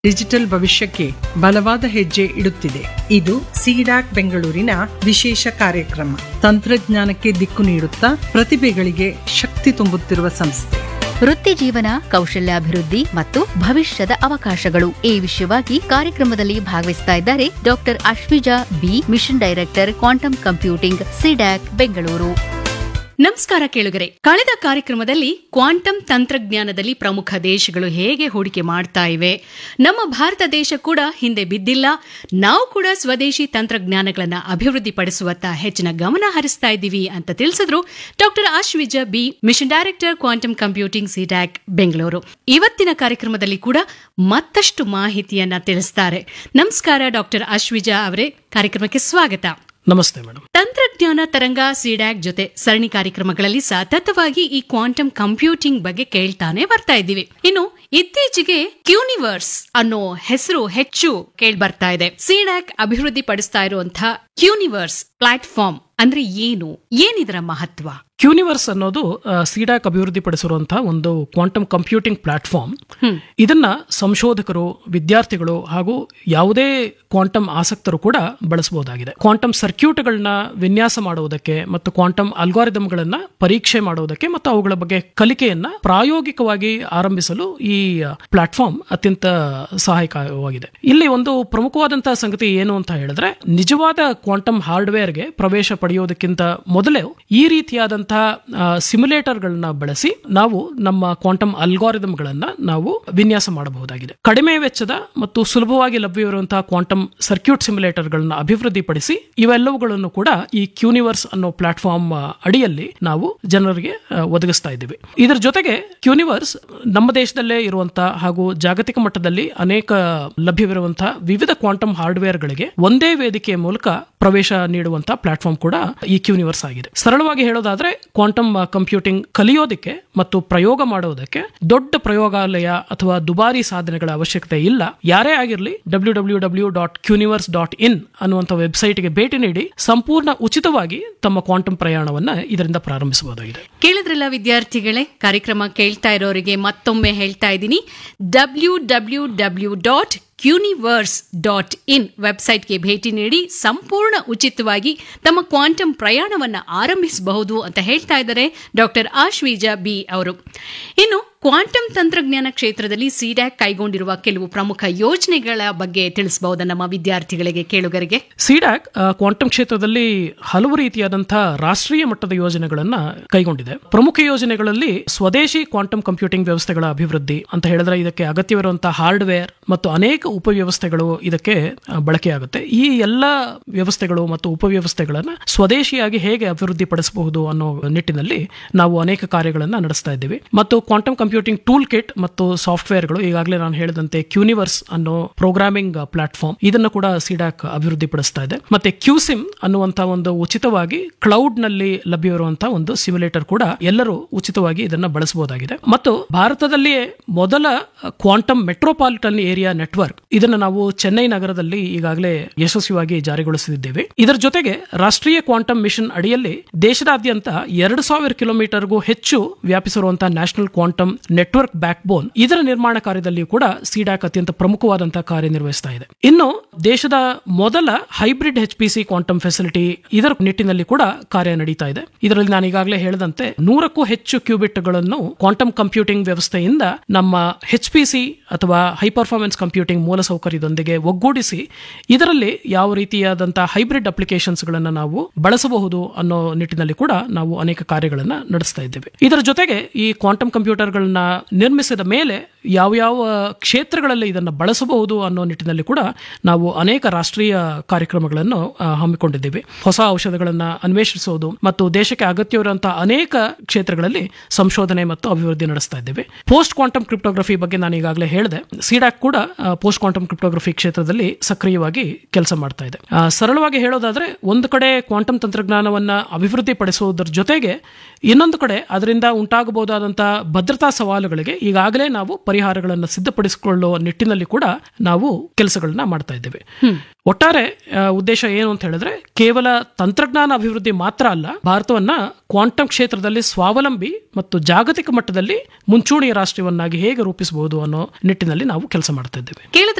digital ಭವಿಷ್ಯಕ್ಕೆ ಬಲವಾದ ಹೆಜ್ಜೆ ಇಡುತ್ತಿದೆ ಇದು ಸಿಡಾಕ್ ಬೆಂಗಳೂರಿನ ವಿಶೇಷ ಕಾರ್ಯಕ್ರಮ ತಂತ್ರಜ್ಞಾನಕ್ಕೆ ದಿಕ್ಕು ನೀಡುತ್ತಾ ಪ್ರತಿಭೆಗಳಿಗೆ ಶಕ್ತಿ ತುಂಬುತ್ತಿರುವ ಸಂಸ್ಥೆ ವೃತ್ತಿ ಜೀವನ ಕೌಶಲ್ಯಾಭಿವೃದ್ಧಿ ಮತ್ತು ಭವಿಷ್ಯದ ಅವಕಾಶಗಳು ಈ ವಿಷಯವಾಗಿ ಕಾರ್ಯಕ್ರಮದಲ್ಲಿ ಭಾಗವಹಿಸ್ತಾ ಇದ್ದಾರೆ doctor Ashwija B mission director quantum computing CDAC Bengaluru ನಮಸ್ಕಾರ ಕೇಳುಗರೆ ಕಳೆದ ಕಾರ್ಯಕ್ರಮದಲ್ಲಿ ಕ್ವಾಂಟಮ್ ತಂತ್ರಜ್ಞಾನದಲ್ಲಿ ಪ್ರಮುಖ ದೇಶಗಳು ಹೇಗೆ ಹೂಡಿಕೆ ಮಾಡ್ತಾ ಇವೆ ನಮ್ಮ ಭಾರತ ದೇಶ ಕೂಡ ಹಿಂದೆ ಬಿದ್ದಿಲ್ಲ ನಾವು ಕೂಡ ಸ್ವದೇಶಿ ತಂತ್ರಜ್ಞಾನಗಳನ್ನು ಅಭಿವೃದ್ಧಿಪಡಿಸುವತ್ತ ಹೆಚ್ಚಿನ ಗಮನ ಹರಿಸ್ತಾ ಇದ್ದೀವಿ ಅಂತ ತಿಳಿಸಿದ್ರು doctor Ashwija B mission director quantum computing CDAC Bengaluru ಇವತ್ತಿನ ಕಾರ್ಯಕ್ರಮದಲ್ಲಿ ಕೂಡ ಮತ್ತಷ್ಟು ಮಾಹಿತಿಯನ್ನ ತಿಳಿಸ್ತಾರೆ ನಮಸ್ಕಾರ ಡಾಕ್ಟರ್ ಆಶ್ವಿಜಾ ಅವರೇ ಕಾರ್ಯಕ್ರಮಕ್ಕೆ ಸ್ವಾಗತ ನಮಸ್ತೆ ಮೇಡಮ್ ತಂತ್ರಜ್ಞಾನ ತರಂಗ ಸಿಡ್ಯಾಕ್ ಜೊತೆ ಸರಣಿ ಕಾರ್ಯಕ್ರಮಗಳಲ್ಲಿ ಸತತವಾಗಿ ಈ ಕ್ವಾಂಟಮ್ ಕಂಪ್ಯೂಟಿಂಗ್ ಬಗ್ಗೆ ಕೇಳ್ತಾನೆ ಬರ್ತಾ ಇದ್ದೀವಿ ಇನ್ನು ಇತ್ತೀಚೆಗೆ ಕ್ಯೂನಿವರ್ಸ್ ಅನ್ನೋ ಹೆಸರು ಹೆಚ್ಚು ಕೇಳಿ ಬರ್ತಾ ಇದೆ ಸಿಡ್ಯಾಕ್ ಅಭಿವೃದ್ಧಿ ಪಡಿಸ್ತಾ ಇರುವಂತಹ ಕ್ಯೂನಿವರ್ಸ್ ಪ್ಲಾಟ್ಫಾರ್ಮ್ ಅಂದ್ರೆ ಏನು ಏನಿದರ ಮಹತ್ವ ಕ್ಯೂನಿವರ್ಸ್ ಅನ್ನೋದು ಸಿಡಾಕ್ ಅಭಿವೃದ್ಧಿಪಡಿಸಿರುವಂತಹ ಒಂದು ಕ್ವಾಂಟಮ್ ಕಂಪ್ಯೂಟಿಂಗ್ ಪ್ಲಾಟ್ಫಾರ್ಮ್ ಇದನ್ನ ಸಂಶೋಧಕರು ವಿದ್ಯಾರ್ಥಿಗಳು ಹಾಗೂ ಯಾವುದೇ ಕ್ವಾಂಟಮ್ ಆಸಕ್ತರು ಕೂಡ ಬಳಸಬಹುದಾಗಿದೆ ಕ್ವಾಂಟಮ್ ಸರ್ಕ್ಯೂಟ್ಗಳನ್ನ ವಿನ್ಯಾಸ ಮಾಡುವುದಕ್ಕೆ ಮತ್ತು ಕ್ವಾಂಟಮ್ ಅಲ್ಗಾರಿದಮ್ಗಳನ್ನ ಪರೀಕ್ಷೆ ಮಾಡುವುದಕ್ಕೆ ಮತ್ತು ಅವುಗಳ ಬಗ್ಗೆ ಕಲಿಕೆಯನ್ನ ಪ್ರಾಯೋಗಿಕವಾಗಿ ಆರಂಭಿಸಲು ಈ ಪ್ಲಾಟ್ಫಾರ್ಮ್ ಅತ್ಯಂತ ಸಹಾಯಕವಾಗಿದೆ ಇಲ್ಲಿ ಒಂದು ಪ್ರಮುಖವಾದಂತಹ ಸಂಗತಿ ಏನು ಅಂತ ಹೇಳಿದ್ರೆ ನಿಜವಾದ ಕ್ವಾಂಟಮ್ ಹಾರ್ಡ್ವೇರ್ಗೆ ಪ್ರವೇಶ ಪಡೆಯೋದಕ್ಕಿಂತ ಮೊದಲೇ ಈ ರೀತಿಯಾದಂತಹ ಸಿಮ್ಯುಲೇಟರ್ಗಳನ್ನ ಬಳಸಿ ನಾವು ನಮ್ಮ ಕ್ವಾಂಟಮ್ ಅಲ್ಗಾರಿದಮ್ಗಳನ್ನ ನಾವು ವಿನ್ಯಾಸ ಮಾಡಬಹುದಾಗಿದೆ ಕಡಿಮೆ ವೆಚ್ಚದ ಮತ್ತು ಸುಲಭವಾಗಿ ಲಭ್ಯವಿರುವಂತಹ ಕ್ವಾಂಟಮ್ ಸರ್ಕ್ಯೂಟ್ ಸಿಮ್ಯುಲೇಟರ್ಗಳನ್ನ ಅಭಿವೃದ್ಧಿಪಡಿಸಿ ಇವೆಲ್ಲವುಗಳನ್ನು ಕೂಡ ಈ ಕ್ಯೂನಿವರ್ಸ್ ಅನ್ನೋ ಪ್ಲಾಟ್ಫಾರ್ಮ್ ಅಡಿಯಲ್ಲಿ ನಾವು ಜನರಿಗೆ ಆ, ಒದಗಿಸ್ತಾ ಇದ್ದೀವಿ ಇದರ ಜೊತೆಗೆ ಕ್ಯೂನಿವರ್ಸ್ ನಮ್ಮ ದೇಶದಲ್ಲೇ ಇರುವಂತಹ ಹಾಗೂ ಜಾಗತಿಕ ಮಟ್ಟದಲ್ಲಿ ಅನೇಕ ಲಭ್ಯವಿರುವಂತಹ ವಿವಿಧ ಕ್ವಾಂಟಮ್ ಹಾರ್ಡ್ವೇರ್ಗಳಿಗೆ ಒಂದೇ ವೇದಿಕೆಯ ಮೂಲಕ ಪ್ರವೇಶ ನೀಡುವಂತಹ ಪ್ಲಾಟ್ಫಾರ್ಮ್ ಕೂಡ ಈ ಕ್ಯೂನಿವರ್ಸ್ ಆಗಿದೆ ಸರಳವಾಗಿ ಹೇಳೋದಾದ್ರೆ ಕ್ವಾಂಟಮ್ ಕಂಪ್ಯೂಟಿಂಗ್ ಕಲಿಯೋದಕ್ಕೆ ಮತ್ತು ಪ್ರಯೋಗ ಮಾಡೋದಕ್ಕೆ ದೊಡ್ಡ ಪ್ರಯೋಗಾಲಯ ಅಥವಾ ದುಬಾರಿ ಸಾಧನೆಗಳ ಅವಶ್ಯಕತೆ ಇಲ್ಲ ಯಾರೇ ಆಗಿರಲಿ W W W dot qniverse dot in ಅನ್ನುವಂಥ ವೆಬ್ಸೈಟ್ಗೆ ಭೇಟಿ ನೀಡಿ ಸಂಪೂರ್ಣ ಉಚಿತವಾಗಿ ತಮ್ಮ ಕ್ವಾಂಟಮ್ ಪ್ರಯಾಣವನ್ನ ಇದರಿಂದ ಪ್ರಾರಂಭಿಸಬಹುದಾಗಿದೆ ಕೇಳಿದ್ರಲ್ಲ ವಿದ್ಯಾರ್ಥಿಗಳೇ ಕಾರ್ಯಕ್ರಮ ಕೇಳ್ತಾ ಇರೋರಿಗೆ ಮತ್ತೊಮ್ಮೆ ಹೇಳ್ತಾ ಇದ್ದೀನಿ W W W dot qniverse dot in ವೆಬ್ಸೈಟ್ಗೆ ಭೇಟಿ ನೀಡಿ ಸಂಪೂರ್ಣ ಉಚಿತವಾಗಿ ತಮ್ಮ ಕ್ವಾಂಟಮ್ ಪ್ರಯಾಣವನ್ನ ಆರಂಭಿಸಬಹುದು ಅಂತ ಹೇಳ್ತಾ ಇದ್ದಾರೆ ಡಾಕ್ಟರ್ ಆಶ್ವೀಜಾ ಬಿ ಅವರು ಇನ್ನು ಕ್ವಾಂಟಮ್ ತಂತ್ರಜ್ಞಾನ ಕ್ಷೇತ್ರದಲ್ಲಿ ಸಿಡ್ಯಾಕ್ ಕೈಗೊಂಡಿರುವ ಕೆಲವು ಪ್ರಮುಖ ಯೋಜನೆಗಳ ಬಗ್ಗೆ ತಿಳಿಸಬಹುದಾ ನಮ್ಮ ವಿದ್ಯಾರ್ಥಿಗಳಿಗೆ ಕೇಳುಗರಿಗೆ ಸಿಡ್ಯಾಕ್ ಕ್ವಾಂಟಮ್ ಕ್ಷೇತ್ರದಲ್ಲಿ ಹಲವು ರೀತಿಯಾದಂತಹ ರಾಷ್ಟ್ರೀಯ ಮಟ್ಟದ ಯೋಜನೆಗಳನ್ನ ಕೈಗೊಂಡಿದೆ ಪ್ರಮುಖ ಯೋಜನೆಗಳಲ್ಲಿ ಸ್ವದೇಶಿ ಕ್ವಾಂಟಮ್ ಕಂಪ್ಯೂಟಿಂಗ್ ವ್ಯವಸ್ಥೆಗಳ ಅಭಿವೃದ್ಧಿ ಅಂತ ಹೇಳಿದ್ರೆ ಇದಕ್ಕೆ ಅಗತ್ಯವಿರುವಂತಹ ಹಾರ್ಡ್ವೇರ್ ಮತ್ತು ಅನೇಕ ಉಪವ್ಯವಸ್ಥೆಗಳು ಇದಕ್ಕೆ ಆ, ಬಳಕೆಯಾಗುತ್ತೆ ಈ ಎಲ್ಲ ವ್ಯವಸ್ಥೆಗಳು ಮತ್ತು ಉಪವ್ಯವಸ್ಥೆಗಳನ್ನ ಸ್ವದೇಶಿಯಾಗಿ ಹೇಗೆ ಅಭಿವೃದ್ಧಿ ಪಡಿಸಬಹುದು ಅನ್ನೋ ನಿಟ್ಟಿನಲ್ಲಿ ನಾವು ಅನೇಕ ಕಾರ್ಯಗಳನ್ನ ನಡೆಸ್ತಾ ಇದ್ದೀವಿ ಮತ್ತು ಕ್ವಾಂಟಮ್ ಕಂಪ್ಯೂಟಿಂಗ್ ಟೂಲ್ ಕಿಟ್ ಮತ್ತು ಸಾಫ್ಟ್ವೇರ್ಗಳು ಈಗಾಗಲೇ ನಾನು ಹೇಳಿದಂತೆ ಕ್ಯೂನಿವರ್ಸ್ ಅನ್ನೋ ಪ್ರೋಗ್ರಾಮಿಂಗ್ ಪ್ಲಾಟ್ಫಾರ್ಮ್ ಇದನ್ನು ಕೂಡ ಸಿಡಾಕ್ ಅಭಿವೃದ್ಧಿಪಡಿಸ್ತಾ ಇದೆ ಮತ್ತೆ ಕ್ಯೂಸಿಮ್ ಅನ್ನುವಂತಹ ಒಂದು ಉಚಿತವಾಗಿ ಕ್ಲೌಡ್ ನಲ್ಲಿ ಲಭ್ಯವಿರುವಂತಹ ಒಂದು ಸಿಮ್ಯುಲೇಟರ್ ಕೂಡ ಎಲ್ಲರೂ ಉಚಿತವಾಗಿ ಇದನ್ನ ಬಳಸಬಹುದಾಗಿದೆ ಮತ್ತು ಭಾರತದಲ್ಲಿಯೇ ಮೊದಲ ಕ್ವಾಂಟಮ್ ಮೆಟ್ರೋಪಾಲಿಟನ್ ಏರಿಯಾ ನೆಟ್ವರ್ಕ್ ಇದನ್ನು ನಾವು ಚೆನ್ನೈ ನಗರದಲ್ಲಿ ಈಗಾಗಲೇ ಯಶಸ್ವಿಯಾಗಿ ಜಾರಿಗೊಳಿಸಿದ್ದೇವೆ ಇದರ ಜೊತೆಗೆ ರಾಷ್ಟ್ರೀಯ ಕ್ವಾಂಟಮ್ ಮಿಷನ್ ಅಡಿಯಲ್ಲಿ ದೇಶದಾದ್ಯಂತ ಎರಡು ಸಾವಿರ ಕಿಲೋಮೀಟರ್ಗೂ ಹೆಚ್ಚು ವ್ಯಾಪಿಸಿರುವಂತಹ national quantum network backbone ಇದರ ನಿರ್ಮಾಣ ಕಾರ್ಯದಲ್ಲಿಯೂ ಕೂಡ ಸಿಡಾಕ್ ಅತ್ಯಂತ ಪ್ರಮುಖವಾದಂತಹ ಕಾರ್ಯನಿರ್ವಹಿಸ್ತಾ ಇದೆ ಇನ್ನು ದೇಶದ ಮೊದಲ hybrid H P C quantum facility ಇದರ ನಿಟ್ಟಿನಲ್ಲಿ ಕೂಡ ಕಾರ್ಯ ನಡೀತಾ ಇದೆ ಇದರಲ್ಲಿ ನಾನು ಈಗಾಗಲೇ ಹೇಳಿದಂತೆ ನೂರಕ್ಕೂ ಹೆಚ್ಚು ಕ್ಯೂಬಿಟ್ಗಳನ್ನು ಕ್ವಾಂಟಮ್ ಕಂಪ್ಯೂಟಿಂಗ್ ವ್ಯವಸ್ಥೆಯಿಂದ ನಮ್ಮ ಎಚ್ ಪಿ ಸಿ ಅಥವಾ ಹೈ ಪರ್ಫಾರ್ಮೆನ್ಸ್ ಕಂಪ್ಯೂಟಿಂಗ್ ಮೂಲಸೌಕರ್ಯದೊಂದಿಗೆ ಒಗ್ಗೂಡಿಸಿ ಇದರಲ್ಲಿ ಯಾವ ರೀತಿಯಾದಂತಹ ಹೈಬ್ರಿಡ್ ಅಪ್ಲಿಕೇಶನ್ಸ್ಗಳನ್ನು ನಾವು ಬಳಸಬಹುದು ಅನ್ನೋ ನಿಟ್ಟಿನಲ್ಲಿ ಕೂಡ ನಾವು ಅನೇಕ ಕಾರ್ಯಗಳನ್ನು ನಡೆಸ್ತಾ ಇದ್ದೇವೆ ಇದರ ಜೊತೆಗೆ ಈ ಕ್ವಾಂಟಮ್ ಕಂಪ್ಯೂಟರ್ಗಳನ್ನ ನಿರ್ಮಿಸಿದ ಮೇಲೆ ಯಾವ ಯಾವ ಕ್ಷೇತ್ರಗಳಲ್ಲಿ ಇದನ್ನು ಬಳಸಬಹುದು ಅನ್ನೋ ನಿಟ್ಟಿನಲ್ಲಿ ಕೂಡ ನಾವು ಅನೇಕ ರಾಷ್ಟ್ರೀಯ ಕಾರ್ಯಕ್ರಮಗಳನ್ನು ಆ, ಹಮ್ಮಿಕೊಂಡಿದ್ದೇವೆ ಹೊಸ ಔಷಧಗಳನ್ನು ಅನ್ವೇಷಿಸೋದು ಮತ್ತು ದೇಶಕ್ಕೆ ಅಗತ್ಯವಿರುವಂತಹ ಅನೇಕ ಕ್ಷೇತ್ರಗಳಲ್ಲಿ ಸಂಶೋಧನೆ ಮತ್ತು ಅಭಿವೃದ್ಧಿ ನಡೆಸ್ತಾ ಇದ್ದೇವೆ ಪೋಸ್ಟ್ ಕ್ವಾಂಟಮ್ ಕ್ರಿಪ್ಟೋಗ್ರಫಿ ಬಗ್ಗೆ ನಾನು ಈಗಾಗಲೇ ಹೇಳಿದೆ ಸಿಡಾಕ್ ಕೂಡ ಪೋಸ್ಟ್ ಕ್ವಾಂಟಮ್ ಕ್ರಿಪ್ಟೋಗ್ರಫಿ ಕ್ಷೇತ್ರದಲ್ಲಿ ಸಕ್ರಿಯವಾಗಿ ಕೆಲಸ ಮಾಡ್ತಾ ಇದೆ ಆ, ಸರಳವಾಗಿ ಹೇಳೋದಾದ್ರೆ ಒಂದು ಕಡೆ ಕ್ವಾಂಟಮ್ ತಂತ್ರಜ್ಞಾನವನ್ನ ಅಭಿವೃದ್ಧಿ ಪಡಿಸುವುದರ ಜೊತೆಗೆ ಇನ್ನೊಂದು ಕಡೆ ಅದರಿಂದ ಉಂಟಾಗಬಹುದಾದಂತಹ ಭದ್ರತಾ ಸವಾಲುಗಳಿಗೆ ಈಗಾಗಲೇ ನಾವು ಪರಿಹಾರಗಳನ್ನು ಸಿದ್ಧಪಡಿಸಿಕೊಳ್ಳುವ ನಿಟ್ಟಿನಲ್ಲಿ ಕೂಡ ನಾವು ಕೆಲಸಗಳನ್ನ ಮಾಡ್ತಾ ಇದ್ದೇವೆ ಒಟ್ಟಾರೆ ಆ, ಉದ್ದೇಶ ಏನು ಅಂತ ಹೇಳಿದ್ರೆ ಕೇವಲ ತಂತ್ರಜ್ಞಾನ ಅಭಿವೃದ್ಧಿ ಮಾತ್ರ ಅಲ್ಲ ಭಾರತವನ್ನ ಕ್ವಾಂಟಮ್ ಕ್ಷೇತ್ರದಲ್ಲಿ ಸ್ವಾವಲಂಬಿ ಮತ್ತು ಜಾಗತಿಕ ಮಟ್ಟದಲ್ಲಿ ಮುಂಚೂಣಿಯ ರಾಷ್ಟ್ರವನ್ನಾಗಿ ಹೇಗೆ ರೂಪಿಸಬಹುದು ಅನ್ನೋ ನಿಟ್ಟಿನಲ್ಲಿ ನಾವು ಕೆಲಸ ಮಾಡ್ತಾ ಇದ್ದೇವೆ